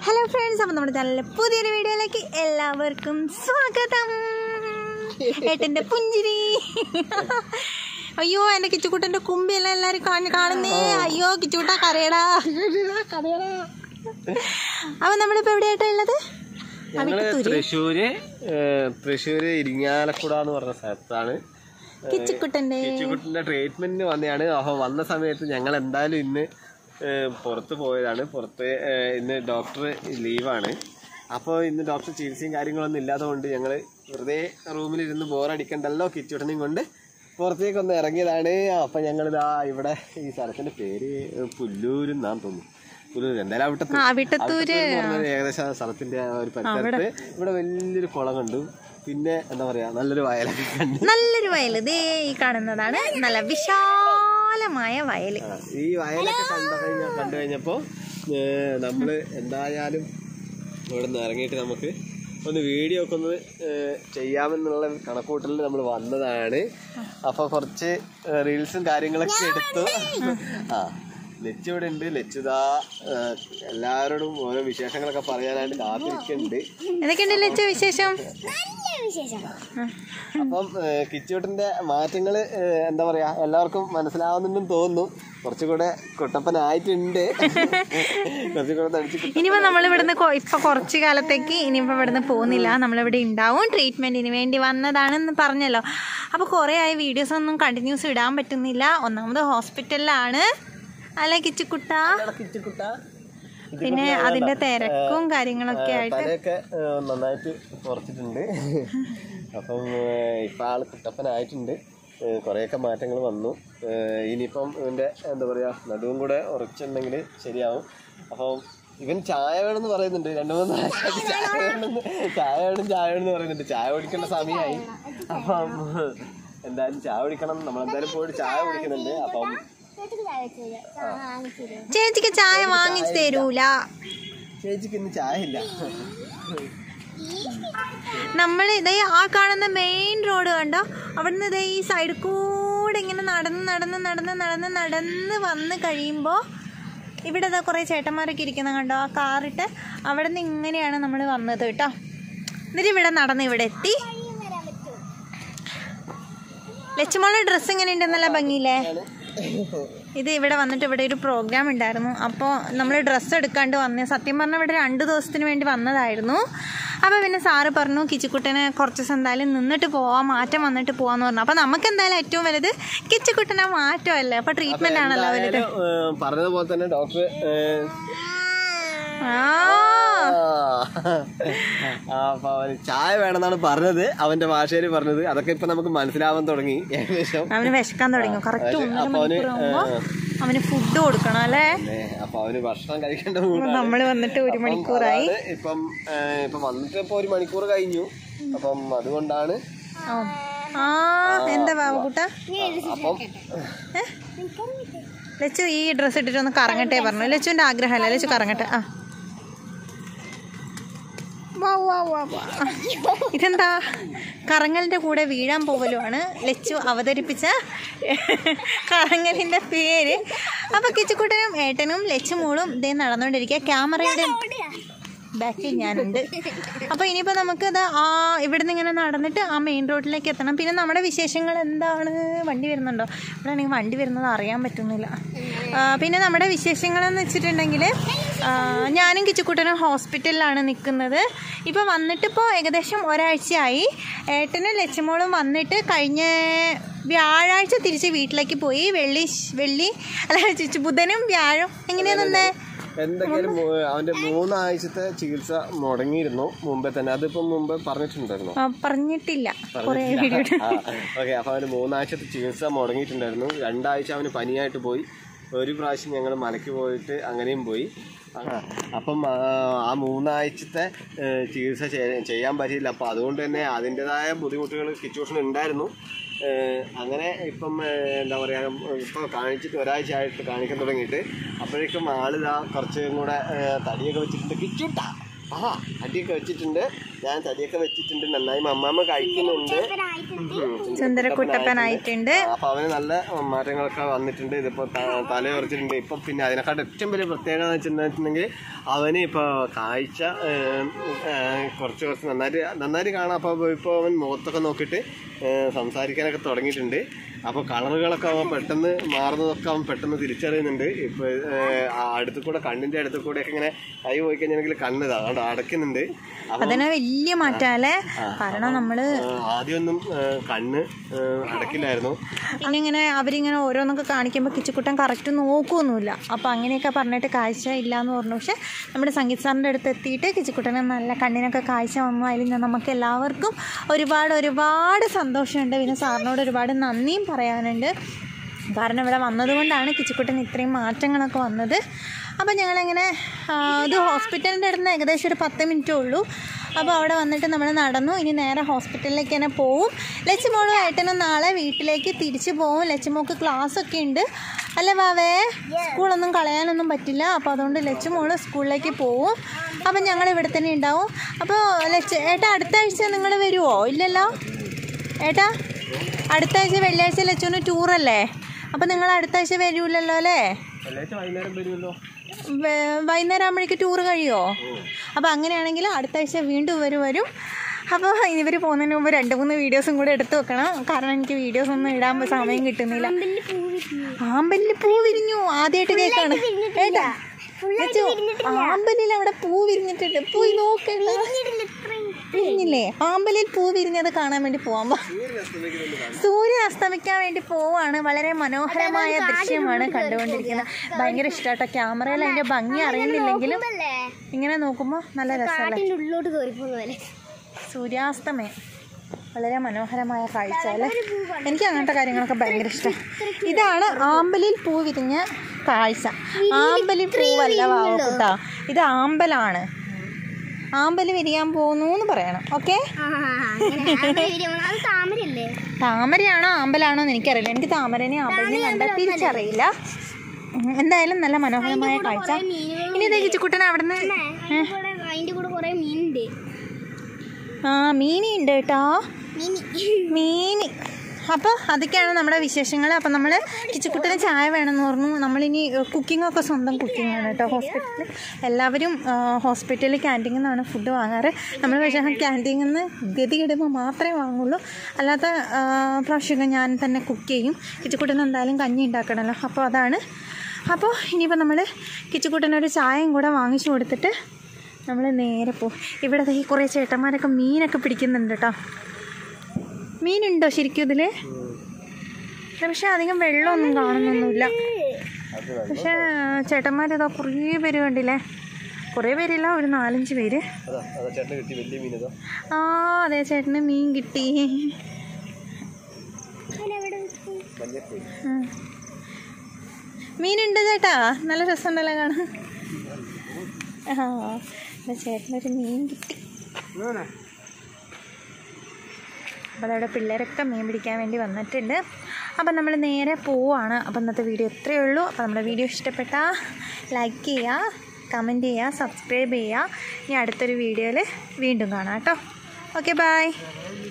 Hello friends അപ്പോൾ നമ്മുടെ ചാനലിലെ പുതിയൊരു വീഡിയോയിലേക്ക് എല്ലാവർക്കും സ്വാഗതം ഏട്ടൻ്റെ പുഞ്ചിരി അയ്യോ എൻ്റെ കിച്ചുക്കുട്ടൻ്റെ കുമ്പിയെല്ലാം എല്ലാവരും കാണി കാണുന്നേ അയ്യോ കിച്ചുക്കുട്ട കരയടാ അപ്പോൾ നമ്മളിപ്പോൾ എവിടെയായിട്ടാ ഉള്ളത് ഞങ്ങള് തൃശ്ശൂര് ഏഹ്, തൃശ്ശൂര് ഇരിങ്ങാലക്കുട എന്ന് പറഞ്ഞ സ്ഥലത്താണ് കിച്ചുക്കുട്ടൻ്റെ കിച്ചുകുട്ടിന്റെ ട്രീറ്റ്മെന്റിന് വന്നതാണ് അപ്പൊ വന്ന സമയത്ത് ഞങ്ങൾ എന്തായാലും ഇന്ന് ഏഹ്, പുറത്ത് പോയതാണ് പുറത്ത് ഏഹ്, ഇന്ന് ഡോക്ടർ ലീവാണ് അപ്പോൾ ഇന്ന് ഡോക്ടർ ചികിത്സയും കാര്യങ്ങളൊന്നും ഇല്ലാത്തതുകൊണ്ട് ഞങ്ങൾ വെറുതെ റൂമിലിരുന്ന് ബോറടിക്കണ്ടല്ലോ കിച്ചുട്ടനെയും കൊണ്ട് പുറത്തേക്ക് ഒന്ന് ഇറങ്ങിയതാണ് അപ്പൊ ഞങ്ങളിതാ ഇവിടെ ഈ സ്ഥലത്തിന്റെ പേര് പുല്ലൂരെന്നാന്ന് തോന്നുന്നു പുല്ലൂര് എന്തായാലും അവിടുത്തെ ആ വിട്ടത്തൂര് ഏകദേശം ആ സ്ഥലത്തിന്റെ ആ ഒരു പരിസരത്ത് ഇവിടെ വലിയൊരു കുളം കണ്ടു പിന്നെ എന്താ പറയാ നല്ലൊരു വയലൊക്കെ കണ്ടു നല്ലൊരു വയൽ ദേ ഈ കാണുന്നതാണ് നല്ല വിശാലമായ വയൽ ആ, ഈ വയലൊക്കെ കണ്ടു കഴിഞ്ഞ കണ്ടു കഴിഞ്ഞപ്പോ ഏഹ്, നമ്മള് എന്തായാലും ഇവിടെ നിന്ന് ഇറങ്ങിയിട്ട് നമുക്ക് ഒന്ന് വീഡിയോ ഒക്കെ ഒന്ന് ഏഹ്, ചെയ്യാമെന്നുള്ള കണക്കൂട്ടലിൽ നമ്മൾ വന്നതാണ് അപ്പൊ കുറച്ച് ഏഹ്, റീൽസും കാര്യങ്ങളൊക്കെ എടുത്തു ആ ലച്ചു ഇവിടെ ഉണ്ട് ലച്ചുതാ ഏഹ്, എല്ലാവരോടും ഓരോ വിശേഷങ്ങളൊക്കെ പറയാനായിട്ട് കാത്തിരിക്കുന്നുണ്ട് എന്തൊക്കെയുണ്ട് ലച്ച വിശേഷം അപ്പം ഏഹ്, കിച്ചൂട്ടിന്റെ മാറ്റങ്ങൾ എന്താ പറയാ എല്ലാവർക്കും മനസ്സിലാവുന്നുണ്ടെന്ന് തോന്നുന്നു കുറച്ചുകൂടെ കുട്ടപ്പനായിട്ടുണ്ട് കുറച്ചുകൂടെ തടിച്ച് കുട്ട- ഇനിയിപ്പോ നമ്മൾ ഇവിടുന്ന് കൊ- ഇപ്പൊ കുറച്ച് കാലത്തേക്ക് ഇനിയിപ്പോ ഇവിടുന്ന് പോകുന്നില്ല നമ്മളിവിടെ ഉണ്ടാവും ട്രീറ്റ്മെന്റിന് വേണ്ടി വന്നതാണെന്ന് പറഞ്ഞല്ലോ അപ്പൊ കുറെ ആയി വീഡിയോസ് ഒന്നും കണ്ടിന്യൂസ് ഇടാൻ പറ്റുന്നില്ല ഒന്നാമത് ഹോസ്പിറ്റലിലാണ് അല്ലെ കിച്ചുക്കുട്ട കിച്ചുകുട്ട പിന്നെ അതിന്റെ തിരക്കും കാര്യങ്ങളൊക്കെ ആയിട്ട് തലയൊക്കെ ഏഹ്, നന്നായിട്ട് കുറച്ചിട്ടുണ്ട് അപ്പം ഏഹ്, ഇപ്പം ആള് കുട്ടപ്പനായിട്ടുണ്ട് ഏഹ്, കുറേയൊക്കെ മാറ്റങ്ങൾ വന്നു ഏഹ്, ഇനിയിപ്പം ഇവൻ്റെ എന്താ പറയുക നടുവും കൂടെ ഉറച്ചിട്ടുണ്ടെങ്കിൽ ശരിയാവും അപ്പം ഇവൻ ചായ വേണമെന്ന് പറയുന്നുണ്ട് രണ്ട് മൂന്ന് ആഴ്ചയായിട്ട് ചായ വേണമെന്ന് ചായ വേണം ചായ വേണമെന്ന് പറയുന്നുണ്ട് ചായ കുടിക്കേണ്ട സമയമായി അപ്പം എന്തായാലും ചായ കുടിക്കണം നമ്മളെന്തായാലും പോയിട്ട് ചായ കുടിക്കുന്നുണ്ട് അപ്പം ചേച്ചിക്ക് ചായ വാങ്ങിച്ചു തരൂല ചേച്ചിക്ക് ഇന്ന് ചായ ഇല്ല നമ്മൾ ഇതേ ആ കാണുന്ന മെയിൻ റോഡ് കണ്ടോ അവിടുന്ന് ഇതേ ഈ സൈഡിൽ കൂടെ ഇങ്ങനെ നടന്ന് നടന്ന് നടന്ന് നടന്ന് നടന്ന് വന്ന് കഴിയുമ്പോൾ ഇവിടെ ഇതാ കുറേ ചേട്ടന്മാരൊക്കെ ഇരിക്കുന്ന കണ്ടോ ആ കാറിട്ട് അവിടെ നിന്ന് ഇങ്ങനെയാണ് നമ്മൾ വന്നത് കേട്ടോ എന്നിട്ട് ഇവിടെ നടന്ന് ഇവിടെ എത്തി ലച്ചുമോളെ ഡ്രസ്സ് എങ്ങനെയുണ്ട് നല്ല ഭംഗിയില്ലേ ഇത് ഇവിടെ വന്നിട്ട് ഇവിടെ ഒരു പ്രോഗ്രാം ഉണ്ടായിരുന്നു അപ്പോൾ നമ്മൾ ഡ്രസ്സ് എടുക്കാണ്ട് വന്നേ സത്യം പറഞ്ഞാൽ ഇവിടെ രണ്ട് ദിവസത്തിന് വേണ്ടി വന്നതായിരുന്നു അപ്പോൾ പിന്നെ സാറ് പറഞ്ഞു കിച്ചുക്കുട്ടനെ കുറച്ച് ദിവസം എന്തായാലും നിന്നിട്ട് പോവാം മാറ്റം വന്നിട്ട് പോവാന്ന് പറഞ്ഞു അപ്പോൾ നമുക്ക് എന്തായാലും ഏറ്റവും വലുത് കിച്ചുക്കുട്ടനെ മാറ്റമല്ലേ അപ്പോൾ ട്രീറ്റ്മെൻ്റ് ആണല്ലോ വലുത് എന്തായാലും, ഏഹ്, പറഞ്ഞതുപോലെ തന്നെ ഡോക്ടർ ഏഹ്, ആ ആ, അപ്പൊ അവന് ചായ വേണമെന്നാണ് പറഞ്ഞത് അവന്റെ ഭാഷയിൽ പറഞ്ഞത് അതൊക്കെ ഇപ്പൊ നമുക്ക് മനസ്സിലാവാൻ തുടങ്ങി ഏകദേശം അവന് വിശക്കാൻ തുടങ്ങി കറക്റ്റ് ഒന്നര അപ്പൊ അവന് മണിക്കൂർ ആകുമ്പോൾ അവന് ഫുഡ് കൊടുക്കണം അല്ലേ ഏ, അപ്പൊ അവന് ഭക്ഷണം കഴിക്കേണ്ട മൂടാണ്. നമ്മൾ വന്നിട്ട് ഒരു അപ്പം മണിക്കൂറായി അതാണ് ഇപ്പം ഏഹ്, ഇപ്പം വന്നിട്ട് ഇപ്പൊ ഒരു മണിക്കൂർ കഴിഞ്ഞു അപ്പം അതുകൊണ്ടാണ് ആ. ആ എന്താ ബാബുക്കുട്ട അപ്പം ലച്ചു ഈ ഡ്രസ്സ് ഇട്ടിട്ട് ഒന്ന് കറങ്ങട്ടെ പറഞ്ഞു ലച്ചുവിന്റെ ആഗ്രഹമല്ല ലച്ചു കറങ്ങട്ടെ ആ വാ, വാ, വാ, വാ. ഇതെന്താ കറങ്ങലിന്റെ കൂടെ വീഴാൻ പോവലുമാണ് ലച്ചു അവതരിപ്പിച്ച കറങ്ങലിന്റെ പേര് അപ്പൊ കിച്ചുക്കുട്ടനും ഏട്ടനും ലച്ചുമോളും ഇതേ നടന്നുകൊണ്ടിരിക്കുക ക്യാമറയുടെ ബാക്കിൽ ഞാനുണ്ട് അപ്പോൾ ഇനിയിപ്പോൾ നമുക്ക് ഇത് ആ ഇവിടുന്ന് ഇങ്ങനെ നടന്നിട്ട് ആ മെയിൻ റോഡിലേക്ക് എത്തണം പിന്നെ നമ്മുടെ വിശേഷങ്ങൾ എന്താണ് വണ്ടി വരുന്നുണ്ടോ ഇവിടെ ആണെങ്കിൽ വണ്ടി വരുന്നത് അറിയാൻ പറ്റുന്നില്ല ആ, പിന്നെ നമ്മുടെ വിശേഷങ്ങളെന്ന് വെച്ചിട്ടുണ്ടെങ്കിൽ ആ, ഞാനും കിച്ചുക്കുട്ടനും ഹോസ്പിറ്റലിലാണ് നിൽക്കുന്നത് ഇപ്പോൾ വന്നിട്ടിപ്പോൾ ഏകദേശം ഒരാഴ്ചയായി ഏട്ടനും ലച്ചുമോളും വന്നിട്ട് കഴിഞ്ഞ വ്യാഴാഴ്ച തിരിച്ച് വീട്ടിലേക്ക് പോയി വെള്ളി വെള്ളി അല്ല ചുച്ചു ബുധനും വ്യാഴം എങ്ങനെയാ നിന്നേ എന്തെങ്കിലും മൂ- അവന്റെ മൂന്നാഴ്ചത്തെ ചികിത്സ മുടങ്ങിയിരുന്നു മുമ്പേ തന്നെ അതിപ്പം മുമ്പ് പറഞ്ഞിട്ടുണ്ടായിരുന്നു ആ, പറഞ്ഞിട്ടില്ല കുറേ വീഡിയോ ഓക്കെ അപ്പൊ അവന് മൂന്നാഴ്ചത്തെ ചികിത്സ മുടങ്ങിയിട്ടുണ്ടായിരുന്നു രണ്ടാഴ്ച അവന് പനിയായിട്ട് പോയി ഒരു പ്രാവശ്യം ഞങ്ങൾ മലയ്ക്ക് പോയിട്ട് അങ്ങനെയും പോയി ആ, അപ്പം ആ, ആ മൂന്നാഴ്ചത്തെ ഏ, ചികിത്സ ചെയ്യ- ചെയ്യാൻ പറ്റിയില്ല അപ്പം അതുകൊണ്ട് തന്നെ അതിൻ്റെതായ ബുദ്ധിമുട്ടുകൾ സിറ്റുവേഷൻ ഉണ്ടായിരുന്നു ഏ, അങ്ങനെ ഇപ്പം ഏ, എന്താ പറയുക ഇപ്പോൾ കാണിച്ചിട്ട് ഒരാഴ്ച ആയിട്ട് കാണിക്കാൻ തുടങ്ങിയിട്ട് അപ്പോഴേക്കും ആളിതാ കുറച്ചും കൂടെ ഏ, തടിയൊക്കെ വെച്ചിട്ടുണ്ട് കിച്ചുട്ടാ ആ അടിയൊക്കെ വെച്ചിട്ടുണ്ട് ഞാൻ തടിയൊക്കെ വെച്ചിട്ടുണ്ട് നന്നായി മമ്മാമ്മ കഴിക്കുന്നുണ്ട് ഉം. സുന്ദരക്കുട്ടപ്പനായിട്ടുണ്ട് അപ്പൊ അവന് നല്ല മാറ്റങ്ങളൊക്കെ വന്നിട്ടുണ്ട് ഇതിപ്പോ ത- തല ഉറച്ചിട്ടുണ്ട് ഇപ്പൊ പിന്നെ അതിനെക്കാട്ട് ഏറ്റവും വലിയ പ്രത്യേകത എന്ന് വെച്ചിട്ടുണ്ടെങ്കിൽ അവന് ഇപ്പൊ കാഴ്ച ഏം, ഏ, കുറച്ച് കുറച്ച് നന്നായിട്ട് നന്നായിട്ട് കാണാം അപ്പൊ ഇപ്പൊ അവൻ മുഖത്തൊക്കെ നോക്കിയിട്ട് ഏ, സംസാരിക്കാനൊക്കെ തുടങ്ങിയിട്ടുണ്ട് അപ്പൊ കളറുകളൊക്കെ അവൻ പെട്ടെന്ന് മാറുന്നതൊക്കെ അവൻ പെട്ടെന്ന് തിരിച്ചറിയുന്നുണ്ട് ഇപ്പൊ ഏ, ആ അടുത്ത് കൂടെ കണ്ണിന്റെ അടുത്ത് കൂടെ ഒക്കെ ഇങ്ങനെ കൈ പോയി കഴിഞ്ഞാൽ കണ്ണ് ഇതാ അതുകൊണ്ട് അടയ്ക്കുന്നുണ്ട് അപ്പൊ അതിന് വലിയ മാറ്റാലേ കാരണം നമ്മള് ഏ, ആദ്യമൊന്നും ഏ, കണ്ണ് ഏ, അടക്കില്ലായിരുന്നു പിന്നെ ഇങ്ങനെ അവരിങ്ങനെ ഓരോന്നൊക്കെ കാണിക്കുമ്പോൾ കിച്ചുക്കുട്ടൻ കറക്റ്റ് നോക്കുകയൊന്നുമില്ല അപ്പോൾ അങ്ങനെയൊക്കെ പറഞ്ഞിട്ട് കാഴ്ച ഇല്ല എന്ന് പറഞ്ഞു പക്ഷെ നമ്മുടെ സംഗീത് സാറിൻ്റെ അടുത്ത് എത്തിയിട്ട് കിച്ചുക്കുട്ടന് നല്ല കണ്ണിനൊക്കെ കാഴ്ച വന്നു അതിൽ നിന്ന് നമുക്ക് എല്ലാവർക്കും ഒരുപാട് ഒരുപാട് സന്തോഷമുണ്ട് പിന്നെ സാറിനോട് ഒരുപാട് നന്ദിയും പറയാനുണ്ട് കാരണം ഇവിടെ വന്നതുകൊണ്ടാണ് കിച്ചുക്കുട്ടൻ ഇത്രയും മാറ്റങ്ങളൊക്കെ വന്നത് അപ്പോൾ ഞങ്ങളിങ്ങനെ ആ, ഇത് ഹോസ്പിറ്റലിൻ്റെ അടുത്ത് നിന്ന് ഏകദേശം ഒരു പത്ത് മിനിറ്റേ ഉള്ളൂ അപ്പോൾ അവിടെ വന്നിട്ട് നമ്മൾ നടന്നു ഇനി നേരെ ഹോസ്പിറ്റലിലേക്ക് തന്നെ പോവും ലച്ചുമോളും ഏട്ടനും നാളെ വീട്ടിലേക്ക് തിരിച്ചു പോവും ലച്ചുമോൾക്ക് ക്ലാസ് ഒക്കെ ഉണ്ട് അല്ലേ വാവേ സ്കൂളൊന്നും കളയാനൊന്നും പറ്റില്ല അപ്പോൾ അതുകൊണ്ട് ലച്ചുമോള് സ്കൂളിലേക്ക് പോവും അപ്പം ഞങ്ങൾ ഇവിടെ തന്നെ ഉണ്ടാവും അപ്പോൾ ലച്ച് ഏട്ടാ അടുത്ത ആഴ്ച നിങ്ങൾ വരുമോ ഇല്ലല്ലോ ഏട്ടാ അടുത്ത ആഴ്ച വെള്ളിയാഴ്ച ലച്ചുവിന് ടൂറല്ലേ അപ്പം നിങ്ങൾ അടുത്ത ആഴ്ച വരൂലല്ലോ അല്ലേ വെള്ളിയാഴ്ച വൈകുന്നേരം വരുമല്ലോ വേ- വൈകുന്നേരം ആകുമ്പോഴേക്ക് ടൂറ് കഴിയുമോ അപ്പോൾ അങ്ങനെയാണെങ്കിൽ അടുത്ത ആഴ്ച വീണ്ടും ഇവർ വരും അപ്പോൾ ഇവർ പോകുന്നതിന് മുമ്പ് രണ്ട് മൂന്ന് വീഡിയോസും കൂടെ എടുത്തു വെക്കണം കാരണം എനിക്ക് വീഡിയോസ് ഒന്നും ഇടാൻ സമയം കിട്ടുന്നില്ല ആമ്പലിൽ പൂ വിരിഞ്ഞു ആദ്യമായിട്ട് കേൾക്കാണ് ഏട്ടാ ലച്ചു, ആമ്പലിൽ അവിടെ പൂ വിരിഞ്ഞിട്ടുണ്ട് പോയി നോക്കണ്ട വിരിഞ്ഞില്ലേ ആമ്പലിൽ പൂ വിരിഞ്ഞത് കാണാൻ വേണ്ടി പോവാൻ വാ. സൂര്യൻ അസ്തമിക്കാൻ വേണ്ടി പോവാണ് വളരെ മനോഹരമായ ദൃശ്യമാണ് കണ്ടുകൊണ്ടിരിക്കുന്നത് ഭയങ്കര ഇഷ്ടമാട്ടോ ക്യാമറയിൽ അതിന്റെ ഭംഗി അറിയുന്നില്ലെങ്കിലും ഇങ്ങനെ നോക്കുമ്പോൾ നല്ല രസമല്ലേ ഉള്ളിലോട്ട് കയറിപ്പോകുന്ന പോലെ സൂര്യാസ്തമയം വളരെ മനോഹരമായ കാഴ്ച അല്ലേ എനിക്ക് അങ്ങനത്തെ കാര്യങ്ങളൊക്കെ ഭയങ്കര ഇഷ്ടം ഇതാണ് ആമ്പലിൽ പൂ വിരിഞ്ഞ കാഴ്ച ആമ്പലിൽ പൂവല്ല വാവക്കുട്ട ഇത് ആമ്പലാണ് ആമ്പൽ വിരിയാൻ പോകുന്നു എന്ന് പറയണം ഓക്കെ ആ, അങ്ങനെ. അത് വീഡിയോ ആണ്. അത് താമരല്ലേ താമരയാണോ ആമ്പലാണോ എന്ന് എനിക്കറിയില്ല എനിക്ക് താമരനെ ആമ്പലിനെ കണ്ടാൽ തിരിച്ചറിയില്ല ഉം, എന്തായാലും നല്ല മനോഹരമായ കാഴ്ച ഇനി ഇതേ കിച്ചുക്കുട്ടൻ അവിടെ നിന്ന് അതിന്റെ കൂടെ അതിന്റെ കൂടെ കുറെ മീനുണ്ട് ആ മീനി ഉണ്ട് കേട്ടോ മീനി മീനി അപ്പോൾ അതൊക്കെയാണ് നമ്മുടെ വിശേഷങ്ങൾ അപ്പോൾ നമ്മൾ കിച്ചുക്കുട്ടന് ചായ വേണമെന്ന് പറഞ്ഞു നമ്മളിനി കുക്കിംഗ് ഒക്കെ സ്വന്തം കുക്കിംഗ് ആണ് കേട്ടോ ഹോസ്പിറ്റലിൽ എല്ലാവരും ഹോസ്പിറ്റലിൽ ക്യാൻറ്റീനിൽ നിന്നാണ് ഫുഡ് വാങ്ങാറ് നമ്മൾ പക്ഷേ ക്യാൻറ്റീനിൽ നിന്ന് ഗതികിടുമ്പോൾ മാത്രമേ വാങ്ങുള്ളൂ അല്ലാത്ത ആ, പ്രാവശ്യമൊക്കെ ഞാൻ തന്നെ കുക്ക് ചെയ്യും കിച്ചുക്കുട്ടന് എന്തായാലും കഞ്ഞി ഉണ്ടാക്കണമല്ലോ അപ്പോൾ അതാണ് അപ്പോൾ ഇനിയിപ്പോൾ നമ്മൾ കിച്ചുക്കുട്ടനൊരു ചായയും കൂടെ വാങ്ങിച്ചു കൊടുത്തിട്ട് നമ്മൾ നേരെ പോകും ഇവിടെ ദേ ഈ കുറേ ചേട്ടന്മാരൊക്കെ മീനൊക്കെ പിടിക്കുന്നുണ്ട് കേട്ടോ മീനുണ്ടോ ശരിക്കും ഇതിൽ പക്ഷെ അധികം വെള്ളമൊന്നും കാണുന്നൊന്നുമില്ല പക്ഷേ ചേട്ടന്മാരിതാ കുറേ പേര് കണ്ടില്ലേ കുറേ പേരില്ല ഒരു നാലഞ്ച് പേര് അതാ അതാ ചേട്ടന് കിട്ടി വലിയ മീനതാ ആ അതെ ചേട്ടന് മീൻ കിട്ടി മഞ്ഞപ്പോയി ഉം. മീനുണ്ട് ചേട്ടാ നല്ല രസമുണ്ടല്ലോ കാണാൻ ആ ഇവിടെ ചേട്ടനൊരു മീൻ കിട്ടി അപ്പോൾ അതവിടെ പിള്ളേരൊക്കെ മീൻ പിടിക്കാൻ വേണ്ടി വന്നിട്ടുണ്ട് അപ്പം നമ്മൾ നേരെ പോവാണ് അപ്പം ഇന്നത്തെ വീഡിയോ ഇത്രയേ ഉള്ളൂ അപ്പോൾ നമ്മുടെ വീഡിയോ ഇഷ്ടപ്പെട്ടാൽ ലൈക്ക് ചെയ്യുക കമൻറ്റ് ചെയ്യുക സബ്സ്ക്രൈബ് ചെയ്യുക ഇനി അടുത്തൊരു വീഡിയോയിൽ വീണ്ടും കാണാം കേട്ടോ ഓക്കെ ബായ്